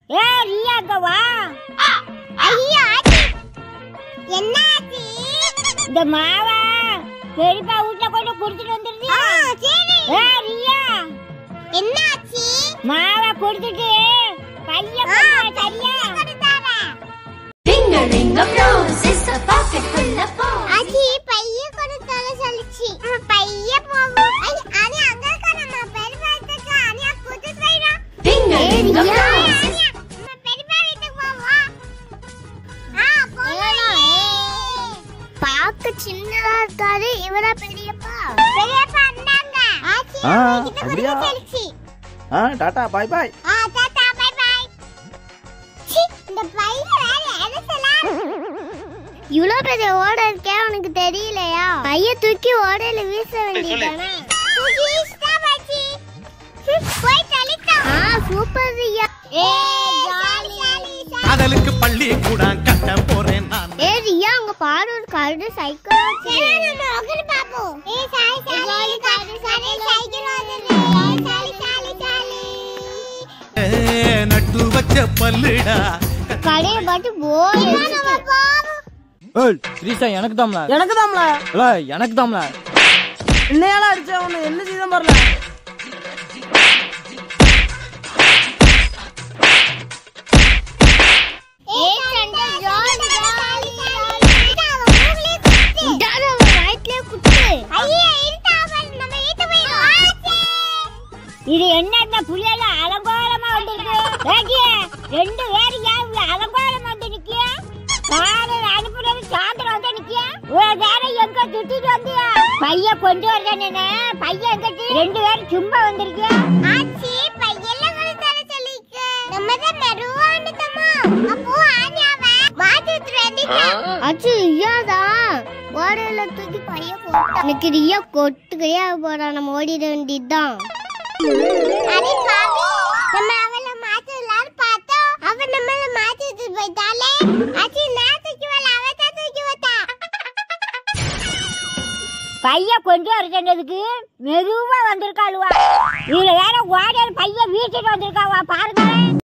ஏ ரியா அங்க வா ஐயோ ஆச்சி என்ன ஆச்சி இந்த மாவா பெரியப்பா வீட்டுல கொண்டு குடுத்துட்டு வந்துருது ஆ சரி ஏ ரியா என்ன ஆச்சி மாவா கொடுத்துட்டு பையன் ஆ கொடுத்தா சரியா கொடுத்தாரா Ring a ring of roses, a pocket full of balls. ஆச்சி பைய கொடுத்தால சொல்லிச்சு நம்ம பைய போவோம் ஐ அது அங்க இருக்க நம்ம பெரியப்பா வீட்டுக்கு அனியா கூட்டிட்டு போயிடும் Ring a ring of roses. அனியா நம்ம பெரியப்பா வீட்டுக்கு போவோம் ஆ போலாம் பாக்க சின்னதா இருக்காரு இவரா பெரியப்பா பெரியப்பா அண்ணாங்க ஆச்சி ஆ, கிட்ட அப்படியா? கொடுத்து சொல்லிச்சு ஆ டாட்டா பாய் பாய் ஆ டாடா பை பை சி இந்த பைய வேற எலசலாம் இவ்ளோ பெரிய ஓட இருக்கே உனக்கு தெரியலையா பைய தூக்கி ஓடையில வீச வேண்டியதானே தூக்கி வீசிட்டா பாச்சி போய் தள்ளிட்டோம் ஆ சூப்பர் ரியா ஏ ஜாலி காதலுக்கு பள்ளி கூட கட்ட போறேன் நான் ஏ ரியா அங்க பாரு ஒரு கரடு சைக்கிள் சரி நம்ம ஒகர் பாப்போ ஏ சாய் சாலி கரடு சைக்கிள் சைக்கிள் வந்து சாலி சாலி சாலி ஏ, நட்டு வச்ச பல்லுடா கடையை பாட்டு போய் நம்ம போவோம் ஏய் ஸ்ரீசா எனக்கு தாம்ல எனக்கு தான்ல இல்ல எனக்கு தாம்ல என்னையால அடிச்ச உன்னை என்ன செய்தான் பாருல ஏ சண்டை ஜாலி ஜாலி உடாத வயிற்றுல குத்து ஐயே இருட்டா பாரு நம்ம வீட்டு போயிடும் இது என்ன இந்த புள்ளையில அலங்கோலமா வந்திருக்கு ஏடியே ரெண்டு பேரும் ஏன் இவ்வளவு அலங்கோலமா வந்து நிக்கிய காலையில அனுப்புறது சாயந்தரம் வந்து நிக்கிய ஒரு நேரம் எங்க சுத்திட்டு வந்தியா பையன் கொண்டு வரதானே பையன் எங்கிட்டு ரெண்டு பேரும் சும்மா வந்திருக்கியா ஆச்சி பையெல்லாம் கொடுத்தார சொல்லிக்கு நம்ம தான் மெருவாண்டுட்டோமா அப்போ ஆனியாவ மாத்திட்டு ரெடிக்கா அச்சு ரியாதா ஓடையில தூக்கி பைய போட்டா எனக்கு ரியா கொட்டுக்கையா போறா நம்ம ஓடிட வேண்டியதுதான் அடே பாவி நம்ம அவள மாத்தலாம்னு பார்த்தோம் அவ நம்மள மாத்திட்டு போயிட்டாலே ஆச்சி நான் தூக்கி வரல அவ தான் தூக்கி வந்தா பையன் கொண்டு வர சொன்னதுக்கு மெதுவா வந்திருக்காளுவா இதுல வேற ஓடையில பையன் வீட்டுட்டு வந்திருக்காவா பாருங்க